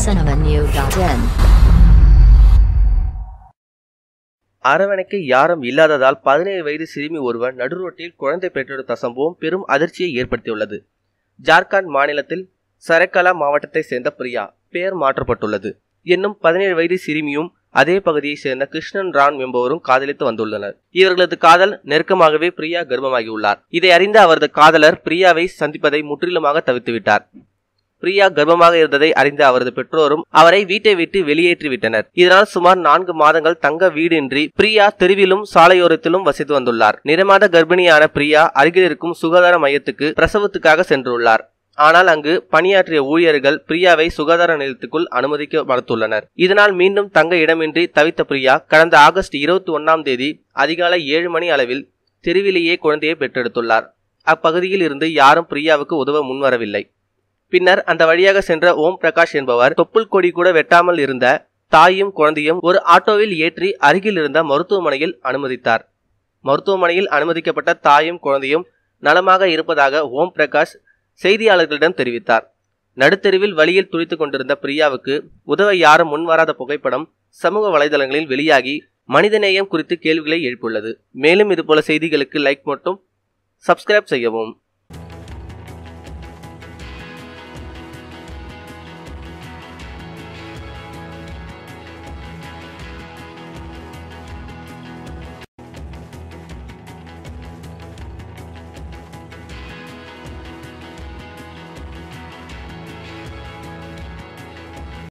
cinemanew.in. அரவணைக்க யாரும் இல்லாததால் பதினேழு வயது சிறுமி ஒருவர் நடுரோட்டில் குழந்தை பெற்றெடுத்த சம்பவம் பெரும் அதிர்ச்சியை ஏற்படுத்தியுள்ளது ஜார்க்கண்ட் மாநிலத்தில் சரக்கலா மாவட்டத்தைச் சேர்ந்த பிரியா பெயர் மாற்றப்பட்டுள்ளது என்னும் பதினேழு வயது சிறுமியும் அதே பகுதியைச் சேர்ந்த கிருஷ்ணன் ரான் என்பவரும் காதலித்து வந்துள்ளனர் இவர்களது காதல் நெருக்கமாகவே பிரியா கர்ப்பமாகியுள்ளார் இதை அறிந்த அவரது காதலர் பிரியாவை சந்திப்பதை முற்றிலுமாக தவிர்த்துவிட்டார் பிரியா கர்ப்பமாக இருந்ததை அறிந்த அவரது பெற்றோரும் அவரை வீட்டை விட்டு வெளியேற்றி விட்டனர் இதனால் சுமார் நான்கு மாதங்கள் தங்க வீடின்றி பிரியா தெருவிலும் சாலையோரத்திலும் வசித்து வந்துள்ளார் நிறமாத கர்ப்பிணியான பிரியா அருகில் இருக்கும் சுகாதார மையத்துக்கு பிரசவத்துக்காக சென்றுள்ளார் ஆனால் அங்கு பணியாற்றிய ஊழியர்கள் பிரியாவை சுகாதார நிலையத்துக்குள் அனுமதிக்க மறுத்துள்ளனர் இதனால் மீண்டும் தங்க இடமின்றி தவித்த பிரியா கடந்த ஆகஸ்ட் இருபத்தி ஒன்னாம் தேதி அதிகாலை ஏழு மணி அளவில் தெருவிலேயே குழந்தையை பெற்றெடுத்துள்ளார் அப்பகுதியில் இருந்து யாரும் பிரியாவுக்கு உதவ முன்வரவில்லை பின்னர் அந்த வழியாக சென்ற ஓம் பிரகாஷ் என்பவர் தொப்புள் கொடி கூட வெட்டாமல் இருந்த தாயும் குழந்தையும் ஒரு ஆட்டோவில் ஏற்றி அருகில் இருந்த மருத்துவமனையில் அனுமதித்தார் மருத்துவமனையில் அனுமதிக்கப்பட்ட தாயும் குழந்தையும் நலமாக இருப்பதாக ஓம் பிரகாஷ் செய்தியாளர்களிடம் தெரிவித்தார் நடுத்தெருவில் வழியில் துடித்துக் கொண்டிருந்த பிரியாவுக்கு உதவ யாரும் முன்வராத புகைப்படம் சமூக வலைதளங்களில் வெளியாகி மனிதநேயம் குறித்து கேள்விகளை எழுப்பியுள்ளது மேலும் இதுபோல செய்திகளுக்கு லைக் மட்டும் சப்ஸ்கிரைப் செய்யவும்